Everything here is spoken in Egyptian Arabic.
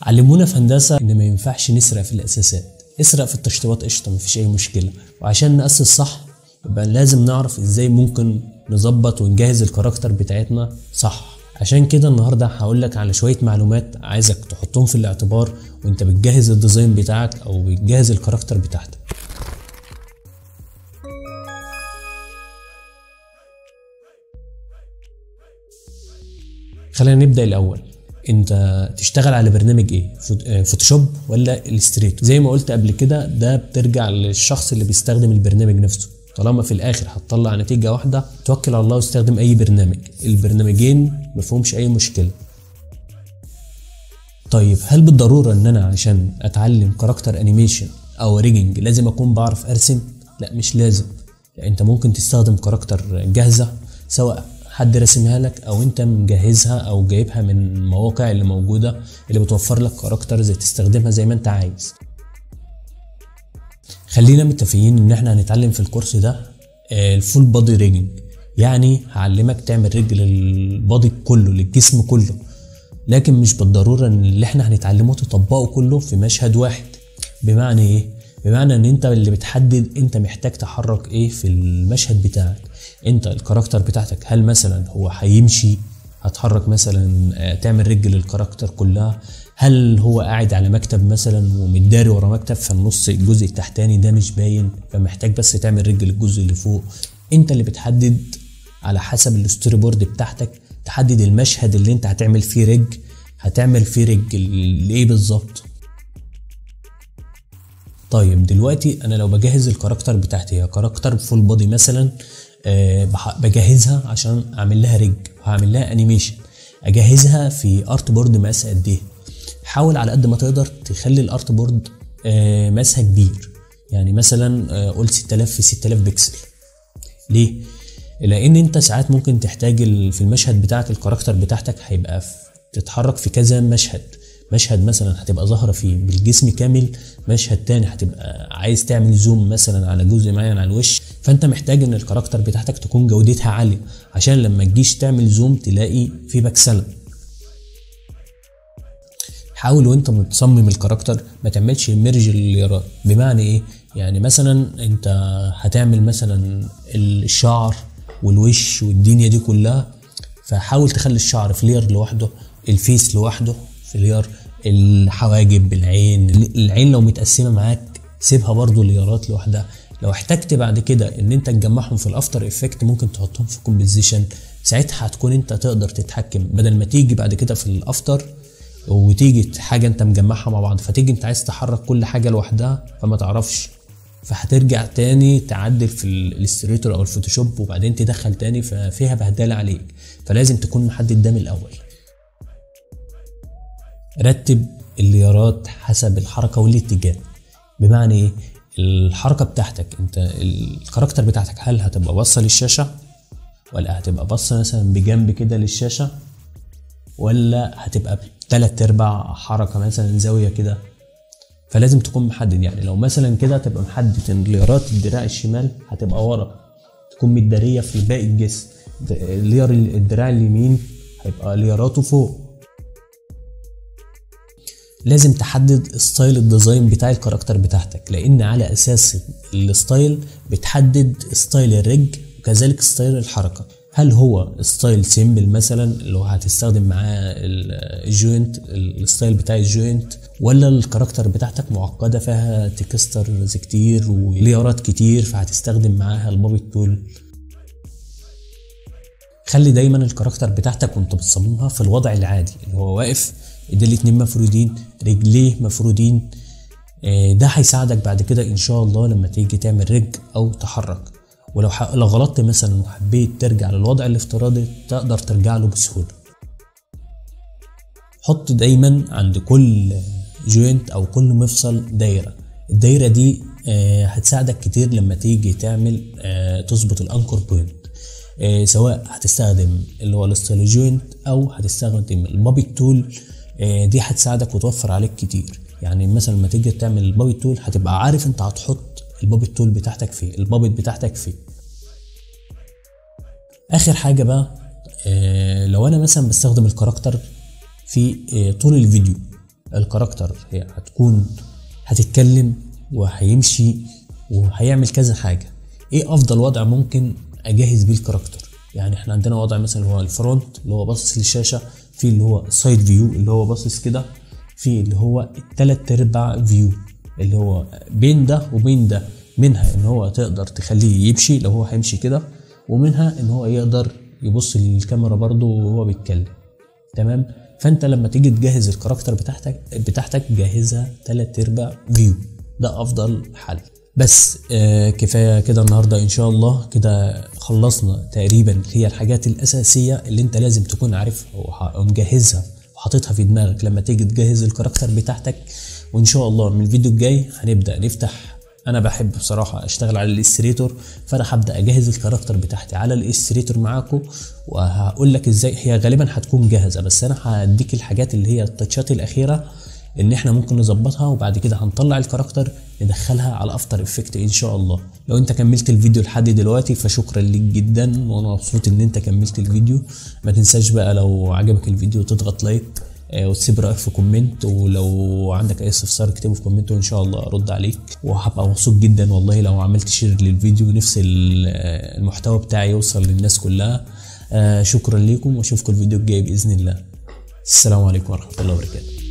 علمونا في هندسة إن ما ينفعش نسرق في الأساسات اسرق في التشطيبات قشطة مفيش أي مشكلة وعشان نأسس صح يبقى لازم نعرف إزاي ممكن نظبط ونجهز الكاركتر بتاعتنا صح عشان كده النهارده هقول لك على شويه معلومات عايزك تحطهم في الاعتبار وانت بتجهز الديزاين بتاعك او بتجهز الكاركتر بتاعتك خلينا نبدا الاول انت تشتغل على برنامج ايه فوت- آه، فوتوشوب ولا الستريتور زي ما قلت قبل كده ده بترجع للشخص اللي بيستخدم البرنامج نفسه طالما في الاخر هتطلع نتيجه واحده توكل على الله واستخدم اي برنامج البرنامجين مفهومش اي مشكله طيب هل بالضروره ان انا عشان اتعلم كاركتر انيميشن او ريجنج لازم اكون بعرف ارسم لا مش لازم لا انت ممكن تستخدم كاركتر جاهزه سواء حد راسمها لك او انت مجهزها او جايبها من المواقع اللي موجوده اللي بتوفر لك كاركتر زي تستخدمها زي ما انت عايز خلينا متفقين ان احنا هنتعلم في الكورس ده آه، الفول بودي ريجنج يعني هعلمك تعمل رجل للبادي كله للجسم كله لكن مش بالضروره ان اللي احنا هنتعلمه تطبقه كله في مشهد واحد بمعنى ايه بمعنى ان انت اللي بتحدد انت محتاج تحرك ايه في المشهد بتاعك انت الكاركتر بتاعتك هل مثلا هو هيمشي هتحرك مثلا آه، تعمل رجل للكاركتر كلها هل هو قاعد على مكتب مثلا ومتداري ورا مكتب فالنص الجزء التحتاني ده مش باين فمحتاج بس تعمل رجل الجزء اللي فوق انت اللي بتحدد على حسب الستوري بورد بتاعتك تحدد المشهد اللي انت هتعمل فيه رج هتعمل فيه رج لايه بالظبط طيب دلوقتي انا لو بجهز الكاركتر بتاعتي هي كاركتر فول بودي مثلا أه بح- بجهزها عشان اعمل لها رج وهعمل لها انيميشن اجهزها في ارت بورد مقاس قد ايه حاول على قد ما تقدر تخلي الارت بورد أه مقاسها كبير يعني مثلا أه قول 6000 في 6000 بكسل ليه لان انت ساعات ممكن تحتاج ال- في المشهد بتاعك الكاركتر بتاعتك هيبقى في تتحرك في كذا مشهد مشهد مثلا هتبقى ظاهره فيه بالجسم كامل مشهد تاني هتبقى عايز تعمل زوم مثلا على جزء معين على الوش فانت محتاج ان الكاركتر بتاعتك تكون جودتها عاليه عشان لما تجيش تعمل زوم تلاقي في بكسله حاول وانت بتصمم الكاركتر ما تعملش ميرج لليارات بمعنى ايه يعني مثلا انت هتعمل مثلا الشعر والوش والدنيا دي كلها فحاول تخلي الشعر في لير لوحده الفيس لوحده في لير الحواجب العين العين لو متقسمه معاك سيبها برضو ليارات لوحدها لو احتجت بعد كده ان انت تجمعهم في الافتر افكت ممكن تحطهم في كومبوزيشن ساعتها هتكون انت تقدر تتحكم بدل ما تيجي بعد كده في الافتر وتيجي حاجه انت مجمعها مع بعض فتيجي انت عايز تحرك كل حاجه لوحدها فما تعرفش فهترجع تاني تعدل في الالستريتور او الفوتوشوب وبعدين تدخل تاني ففيها بهدله عليك فلازم تكون محدد ده من الاول رتب الليارات حسب الحركه والاتجاه بمعنى ايه الحركه بتاعتك انت الكاركتر بتاعتك هل هتبقى باصه للشاشه ولا هتبقى باصه مثلا بجنب كده للشاشه ولا هتبقى بتلات ارباع حركه مثلا زاويه كده فلازم تكون محدد يعني لو مثلا كده تبقى محدد ان ليارات الدراع الشمال هتبقى ورا تكون متداريه في باقي الجسم د- ليار الدراع اليمين هيبقى لياراته فوق لازم تحدد ستايل الديزاين بتاع الكاركتر بتاعتك لان على اساس الستايل بتحدد ستايل الرج وكذلك ستايل الحركه هل هو ستايل سيمبل مثلا اللي هو هتستخدم معاه ال- الجوينت الستايل بتاع الجوينت ولا الكاركتر بتاعتك معقده فيها تكسترز كتير وليارات كتير فهتستخدم معاها البابت تول خلي دايما الكاركتر بتاعتك وانت بتصممها في الوضع العادي اللي هو واقف ايديه الاتنين مفرودين رجليه مفرودين آه، ده هيساعدك بعد كده ان شاء الله لما تيجي تعمل رج او تحرك ولو ح... لو غلطت مثلا وحبيت ترجع للوضع الافتراضي تقدر ترجع له بسهوله حط دايما عند كل جوينت او كل مفصل دايره الدايره دي آه، هتساعدك كتير لما تيجي تعمل آه، تظبط الانكر بوينت آه، سواء هتستخدم اللي هو الستايل جوينت او هتستخدم البابي تول آه، دي هتساعدك وتوفر عليك كتير يعني مثلا لما تيجي تعمل البابي تول هتبقى عارف انت هتحط البابي تول بتاعتك فين البابت بتاعتك فين اخر حاجه بقى آه، لو انا مثلا بستخدم الكاركتر في آه، طول الفيديو الكاركتر هي هتكون هتتكلم وهيمشي وهيعمل كذا حاجه ايه افضل وضع ممكن اجهز بيه الكاركتر يعني احنا عندنا وضع مثلا اللي هو الفرونت اللي هو باصص للشاشه في اللي هو سايد فيو اللي هو باصص كده في اللي هو التلات ارباع فيو اللي هو بين ده وبين ده منها ان هو تقدر تخليه يمشي لو هو هيمشي كده ومنها ان هو يقدر يبص للكاميرا برضه وهو بيتكلم تمام فانت لما تيجي تجهز الكاركتر بتاعتك بتاعتك جهزها تلات ارباع فيو ده افضل حل بس آه كفايه كده النهارده ان شاء الله كده خلصنا تقريبا هي الحاجات الاساسيه اللي انت لازم تكون عارفها ومجهزها وحاططها في دماغك لما تيجي تجهز الكاركتر بتاعتك وان شاء الله من الفيديو الجاي هنبدا نفتح انا بحب بصراحه اشتغل على الاستريتور فانا هبدا اجهز الكاركتر بتاعتي على الاستريتور معاكم وهقول لك ازاي هي غالبا هتكون جاهزه بس انا هديك الحاجات اللي هي التاتشات الاخيره ان احنا ممكن نظبطها وبعد كده هنطلع الكاركتر ندخلها على افتر افكت ان شاء الله لو انت كملت الفيديو لحد دلوقتي فشكرا ليك جدا وانا مبسوط ان انت كملت الفيديو ما تنساش بقى لو عجبك الفيديو تضغط لايك وتسيب رايك في كومنت ولو عندك اي استفسار اكتبه في كومنت وان شاء الله ارد عليك وهبقى مبسوط جدا والله لو عملت شير للفيديو نفس المحتوى بتاعي يوصل للناس كلها شكرا لكم واشوفكم الفيديو الجاي باذن الله السلام عليكم ورحمه الله وبركاته